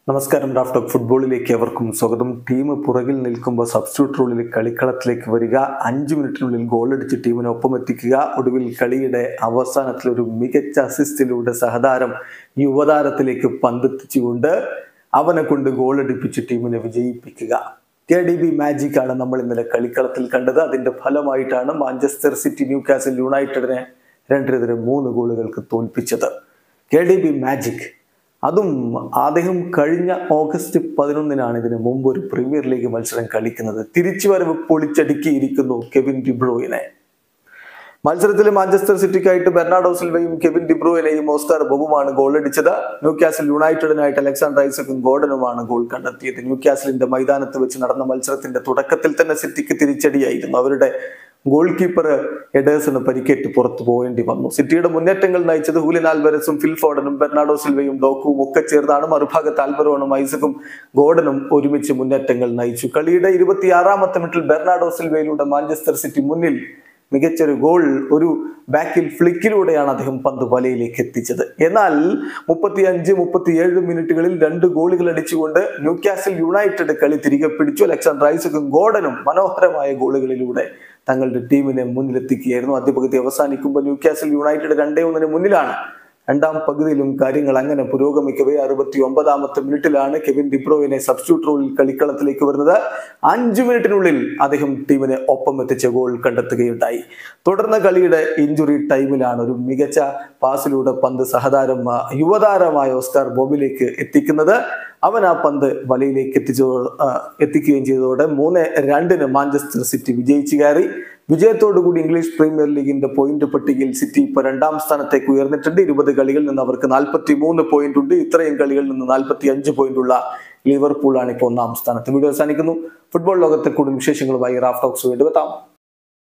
നമസ്കാരം draft talk ഫുട്ബോളിലേക്ക് അവർക്കും സ്വാഗതം ടീം പുറകിൽ നിൽക്കുമ്പോൾ സബ്സ്റ്റിറ്റ്യൂട്ട് റോളിൽ കളിക്കളത്തിലേക്ക് വരിക അഞ്ച് മിനിറ്റിനുള്ളിൽ ഗോളടിച്ച് ടീമിനെ ഒപ്പം എത്തിക്കുക ഒടുവിൽ കളിയുടെ അവസാനത്തിൽ ഒരു മികച്ച അസിസ്റ്റിലൂടെ സഹതാരം യുവതാരത്തിലേക്ക് പന്തെത്തിച്ചുകൊണ്ട് അവനെ കൊണ്ട് ഗോളടിപ്പിച്ച് ടീമിനെ വിജയിപ്പിക്കുക കെ ഡി ബി മാജിക് ആണ് നമ്മൾ ഇന്നലെ കളിക്കളത്തിൽ കണ്ടത് അതിന്റെ ഫലമായിട്ടാണ് മാഞ്ചസ്റ്റർ സിറ്റി ന്യൂ കാസിൽ യുണൈറ്റഡിനെ രണ്ടിനെതിരെ മൂന്ന് ഗോളുകൾക്ക് തോൽപ്പിച്ചത് കെ ഡി ബി മാജിക് അതും അദ്ദേഹം കഴിഞ്ഞ ഓഗസ്റ്റ് പതിനൊന്നിനാണ് ഇതിന് മുമ്പ് ഒരു പ്രീമിയർ ലീഗ് മത്സരം കളിക്കുന്നത് തിരിച്ചുവരവ് പൊളിച്ചടുക്കിയിരിക്കുന്നു കെവിൻ ഡിബ്രോയിനെ മത്സരത്തിൽ മാഞ്ചസ്റ്റർ സിറ്റിക്കായിട്ട് ബെർണാഡോ സിൽവയും കെവിൻ ഡിബ്രോയിനെയും ഓസ്കാർ ബൊബുമാണ് ഗോളടിച്ചത് ന്യൂ കാസിൽ യുണൈറ്റഡിനായിട്ട് അലക്സാണ്ടർ ഐസക്കും ഗോർഡനുമാണ് ഗോൾ കണ്ടെത്തിയത് ന്യൂ കാസിലിന്റെ മൈതാനത്ത് വെച്ച് നടന്ന മത്സരത്തിന്റെ തുടക്കത്തിൽ തന്നെ സിറ്റിക്ക് തിരിച്ചടിയായിരുന്നു അവരുടെ ഗോൾ കീപ്പർ എഡേഴ്സിന് പരിക്കേറ്റ് പുറത്തു പോകേണ്ടി വന്നു സിറ്റിയുടെ മുന്നേറ്റങ്ങൾ നയിച്ചത് ഹൂലിൻ ആൽവരസും ഫിൽഫോർഡനും ബെർണാഡോ സിൽവയും ഡോക്കുവും ഒക്കെ ചേർന്നാണ് മറുഭാഗത്ത് ആൽവറോണും ഐസക്കും ഗോർഡനും ഒരുമിച്ച് മുന്നേറ്റങ്ങൾ നയിച്ചു കളിയുടെ ഇരുപത്തിയാറാമത്തെ മിനിറ്റിൽ ബെർണാഡോ സിൽവയിലൂടെ മാഞ്ചസ്റ്റർ സിറ്റി മുന്നിൽ മികച്ചൊരു ഗോൾ ഒരു ബാക്കിൽ ഫ്ലിക്കിലൂടെയാണ് അദ്ദേഹം പന്ത് വലയിലേക്ക് എത്തിച്ചത് എന്നാൽ മുപ്പത്തി അഞ്ച് മുപ്പത്തിയേഴ് മിനിറ്റുകളിൽ രണ്ട് ഗോളുകൾ അടിച്ചുകൊണ്ട് ന്യൂകാസിൽ യുണൈറ്റഡ് കളി തിരികെ പിടിച്ചു അലക്സാണ്ടർ ഐസക്കും ഗോർഡനും മനോഹരമായ ഗോളുകളിലൂടെ തങ്ങളുടെ ടീമിനെ മുന്നിലെത്തിക്കുകയായിരുന്നു ആദ്യ പകുതി അവസാനിക്കുമ്പോൾ ന്യൂകാസിൽ യുണൈറ്റഡ് രണ്ടേ ഒന്നിന് മുന്നിലാണ് രണ്ടാം പകുതിയിലും കാര്യങ്ങൾ അങ്ങനെ പുരോഗമിക്കവേ അറുപത്തി ഒമ്പതാമത്തെ മിനിറ്റിലാണ് കെവിൻ ഡിബ്രോയിനെ സബ്സ്റ്റിറ്റ്യൂട്ട് റോളിൽ കളിക്കളത്തിലേക്ക് വരുന്നത് അഞ്ചു മിനിറ്റിനുള്ളിൽ അദ്ദേഹം ടീമിനെ ഒപ്പം എത്തിച്ച ഗോൾ കണ്ടെത്തുകയുണ്ടായി തുടർന്ന് കളിയുടെ ഇഞ്ചുറി ടൈമിലാണ് ഒരു മികച്ച പാസിലൂടെ പന്ത് സഹതാരം ആ, യുവതാരമായ ഓസ്കാർ ബോബിലേക്ക് എത്തിക്കുന്നത് അവൻ ആ പന്ത് വലയിലേക്ക് എത്തിച്ചോ ആ, എത്തിക്കുകയും ചെയ്തതോടെ മൂന്ന് രണ്ടിന് മാഞ്ചസ്റ്റർ സിറ്റി വിജയിച്ചു കയറി വിജയത്തോടുകൂടി ഇംഗ്ലീഷ് പ്രീമിയർ ലീഗിന്റെ പോയിന്റ് പട്ടികയിൽ സിറ്റി ഇപ്പോൾ രണ്ടാം സ്ഥാനത്തേക്ക് ഉയർന്നിട്ടുണ്ട് ഇരുപത് കളികളിൽ നിന്ന് അവർക്ക് നാൽപ്പത്തി മൂന്ന് പോയിന്റ് ഉണ്ട് ഇത്രയും കളികളിൽ നിന്ന് നാൽപ്പത്തി അഞ്ച് പോയിന്റ് ഉള്ള ലിവർപൂൾ ആണ് ഇപ്പോൾ ഒന്നാം സ്ഥാനത്ത് വീഡിയോ അവസാനിക്കുന്നു ഫുട്ബോൾ ലോകത്തെ കൂടുതൽ വിശേഷങ്ങളുമായി റാഫ് ടോക്സ് വീണ്ടും എത്താം